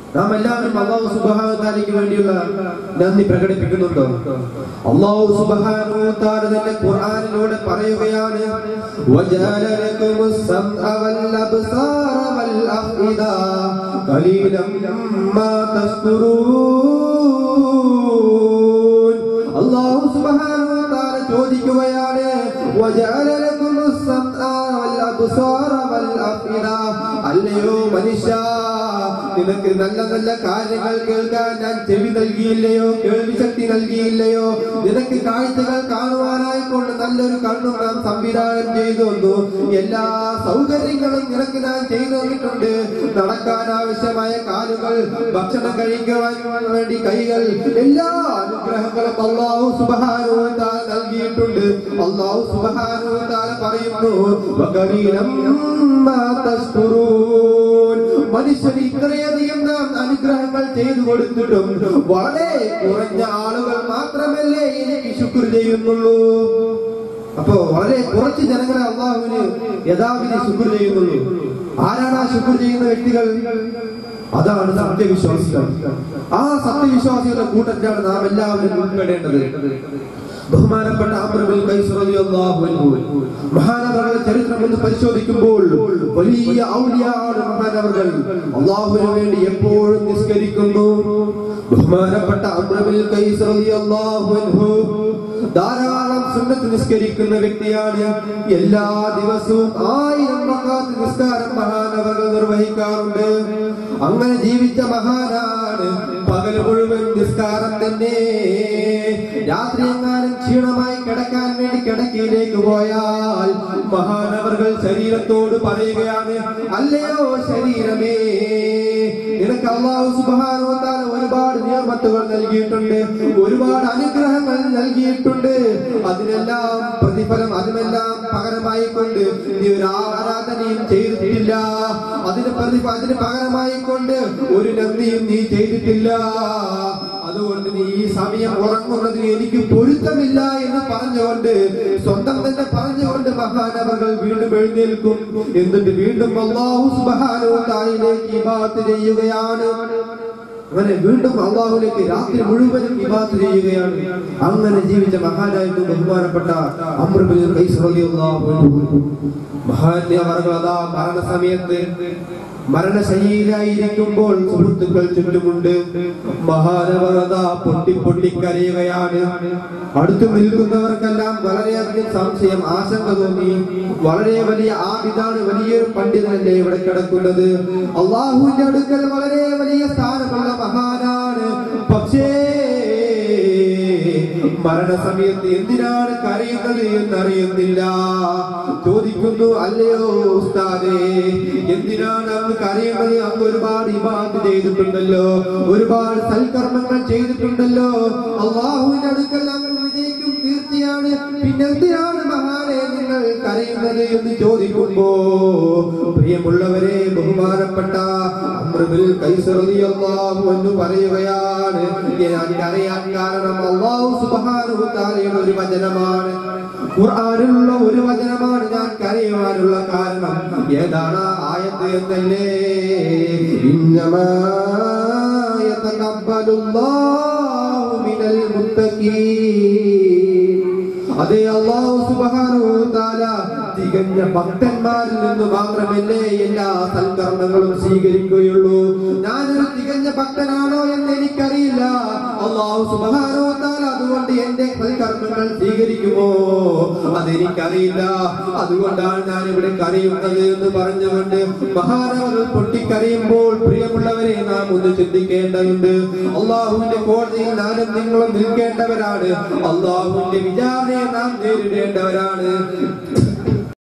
നാം എല്ലാവരും അള്ളാഹു സുബാനക്ക് വേണ്ടിയുള്ള നന്ദി പ്രകടിപ്പിക്കുന്നുണ്ടോ അള്ളാഹു സുബാന തന്നെ ഖുർആനിലൂടെ പറയുകയാണ് وَجَعَلَ لَكُمُ السَّمْعَ وَالْأَبْصَارَ وَالْأَفْئِدَةَ قَلِيلًا مَا تَشْكُرُونَ അള്ളാഹു സുബ്ഹാനഹു വ തആല ചോദിക്കുകയാണ് വജഅല ലക്കുമുസ് സമഅ വൽ അബ്സാറ വൽ അഫ്ഇദ അല്ലയോ മനുഷ്യ നിനക്ക് നല്ല നല്ല കാര്യങ്ങൾ കേൾക്കാൻ ഞാൻ ചെവി നൽകിയില്ലയോ കേൾവി ശക്തി നൽകിയില്ലയോ നിനക്ക് കാഴ്ചകൾ കാണുവാനായി കൊണ്ട് നല്ലൊരു കണ്ണും നാം സംവിധാനം ചെയ്തു തന്നു എല്ലാ സൗകര്യങ്ങളും നിനക്ക് ഞാൻ ചെയ്തു തന്നിട്ടുണ്ട് നടക്കാൻ ആവശ്യമായ കാലുകൾ ഭക്ഷണം കഴിക്കുവാൻ വേണ്ടി കൈകൾ എല്ലാ അനുഗ്രഹങ്ങളും അള്ളാഹു സുബ്ഹാനഹു വ തആല നൽകിയിട്ടുണ്ട് അള്ളാഹു സുബ്ഹാനഹു വ തആല പറയുന്നു വകലീലം മാ തസ്കുറൂൻ മനുഷ്യന് ഇത്രയധികം നാം അനുഗ്രഹങ്ങൾ ചെയ്തു കൊടുത്തിട്ടും വളരെ കുറഞ്ഞ ആളുകൾ മാത്രമല്ലേ എനിക്ക് ശുക്ർ ചെയ്യുന്നുള്ളൂ അപ്പോ വളരെ കുറച്ച് ജനങ്ങളെ അള്ളാഹുവിന് യഥാവിധി ശുക്ർ ചെയ്യുന്നുള്ളൂ ആരാണ് ആ ശുക്ർ ചെയ്യുന്ന വ്യക്തികൾ അതാണ് സത്യവിശ്വാസികൾ ആ സത്യവിശ്വാസികളുടെ കൂട്ടത്തിലാണ് നാം എല്ലാവരും ഉൾപ്പെടേണ്ടത് ബഹുമാനപ്പെട്ട അമ്രബിൽ ഖൈസ് റളിയല്ലാഹു അൻഹു മഹാനവറുടെ ചരിത്രം ഒന്ന് പരിശോധിക്കുമ്പോൾ വലിയ ഔലിയാണ് മഹാനവറുകൾ അള്ളാഹുവിന് വേണ്ടി എപ്പോഴും നിസ്കരിക്കുന്നു ബഹുമാനപ്പെട്ട അമ്രബിൽ ഖൈസ് റളിയല്ലാഹു അൻഹു ധാരാളം സുന്നത്ത് നിസ്കരിക്കുന്ന വ്യക്തിയാണ് എല്ലാ ദിവസവും ആയിരം റക്അത്ത് നിസ്കാരം മഹാനവറുകൾ നിർവഹിക്കാറുണ്ട് അങ്ങനെ ജീവിച്ച മഹാനാണ് പകൽ മുഴുവൻ നിസ്കാരം തന്നെ രാത്രി എങ്ങാനും ക്ഷീണമായി കിടക്കാൻ വേണ്ടി കിടക്കയിലേക്ക് പോയാൽ മഹാനവറുകൾ ശരീരത്തോട് പറയുകയാണ് അല്ലയോ ശരീരമേ നിനക്ക് അള്ളാഹു സുബ്ഹാനഹു വ തആല ഒരുപാട് നിയമത്തുകൾ നൽകിയിട്ടുണ്ട് ഒരുപാട് അനുഗ്രഹങ്ങൾ നൽകിയിട്ടുണ്ട് അതിനെല്ലാം പ്രതിഫലം അതിനെല്ലാം പകരമായി കൊണ്ട് നീ ഒരു ആരാധനയും ചെയ്തിട്ടില്ല അതിന് പ്രതിഫ അതിന് പകരമായി കൊണ്ട് ഒരു നന്ദിയും നീ ചെയ്തിട്ടില്ല അതുകൊണ്ട് നീ ഈ സമയം ഉറങ്ങുന്നതിന് എനിക്ക് പൊരുത്തമില്ല എന്ന് പറഞ്ഞുകൊണ്ട് സ്വന്തം തന്നെ പറഞ്ഞുകൊണ്ട് മഹാനവകൾ വീണ്ടും എഴുന്നേൽക്കും എന്നിട്ട് വീണ്ടും അള്ളാഹു സുബ്ഹാനഹു വ തആലയിലേക്ക് ഇബാദത്ത് ചെയ്യുകയാണ് അങ്ങനെ വീണ്ടും അള്ളാഹുലേക്ക് രാത്രി മുഴുവനും ഇബാദത്ത് ചെയ്യുകയാണ് അങ്ങനെ ജീവിച്ച മഹാനായിട്ട് ബഹുമാനപ്പെട്ട അമൃബിൻ ഖൈസ് റളിയല്ലാഹു അൻഹു മഹാന്യവർകൾ അതാ മരണസമയത്ത് മരണശൈലിയിലായിരിക്കുമ്പോൾ സുഹൃത്തുക്കൾ ചുറ്റുമുണ്ട് മഹാനവറത പൊട്ടി പൊട്ടി കരയുകയാണ് അടുത്തു നിൽക്കുന്നവർക്കെല്ലാം വളരെയധികം സംശയം ആശങ്ക തോന്നി വളരെ വലിയ ആ ഇതാണ് വലിയൊരു പണ്ഡിതനല്ലേ ഇവിടെ കിടക്കുന്നത് അള്ളാഹുവിന്റെ അടുക്കൽ വളരെ വലിയ സ്ഥാനമുള്ള മഹാനാണ് പക്ഷേ മരണസമയത്ത് എന്തിനാണ് കരയുന്നത് എന്നറിയുന്നില്ല ചോദിക്കുന്നു അല്ലയോ ഉസ്താദേ എന്തിനാണ് അങ്ങ് കരയുന്നത് അങ്ങ് ഒരുപാട് ഇബാദ് ചെയ്തിട്ടുണ്ടല്ലോ ഒരുപാട് സൽക്കർമ്മങ്ങൾ ചെയ്തിട്ടുണ്ടല്ലോ അള്ളാഹുവിന്റെ അടുക്കൽ അങ്ങ് വിജയിക്കും കീർത്തിയാണ് പിന്നെ എന്തിനാണ് മഹാനെ നിങ്ങൾ കരയുന്നത് എന്ന് ചോദിക്കുമ്പോ പ്രിയമുള്ളവരെ ബഹുമാനപ്പെട്ട അമൃതിൽ കൈസറിയല്ലാഹു എന്ന് പറയുകയാണ് ഞാൻ കരയാൻ കാരണം അള്ളാഹു സുബ്ഹാനഹു തആലയുടെ ഒരു വചനമാണ് ഖുർആനിലുള്ള ഒരു വചനമാണ് ഞാൻ കരയുവാനുള്ള കാരണം ഏതാണ് ആ ആയത്ത് എന്നല്ലേ ഇന്നമാ യതഖബ്ബലുല്ലാഹു മിനൽ മുത്തഖീൻ അതേ അള്ളാഹു സുബ്ഹാനഹു തആല തികഞ്ഞ ഭക്തന്മാരിൽ നിന്ന് മാത്രമല്ലേ എല്ലാ സൽക്കർമ്മങ്ങളും സ്വീകരിക്കുകയുള്ളൂ ഞാനൊരു തികഞ്ഞ ഭക്തനാണോ എന്ന് എനിക്കറിയില്ല അള്ളാഹു സുബ്ഹാനഹു തആല അതുകൊണ്ട് എന്റെ സൽക്കർമ്മങ്ങൾ സ്വീകരിക്കുമോ അതെനിക്കറിയില്ല അതുകൊണ്ടാണ് ഞാൻ ഇവിടെ കരയുന്നത് എന്ന് പറഞ്ഞുകൊണ്ട് മഹാനവകൾ പൊട്ടിക്കരയുമ്പോൾ പ്രിയമുള്ളവരെ നാം ഒന്ന് ചിന്തിക്കേണ്ടതുണ്ട് അള്ളാഹുവിന്റെ കോടതിയിൽ നാനും നിങ്ങളും നിൽക്കേണ്ടവരാണ് അള്ളാഹുവിന്റെ വിചാരണയെ നാം നേരിടേണ്ടവരാണ്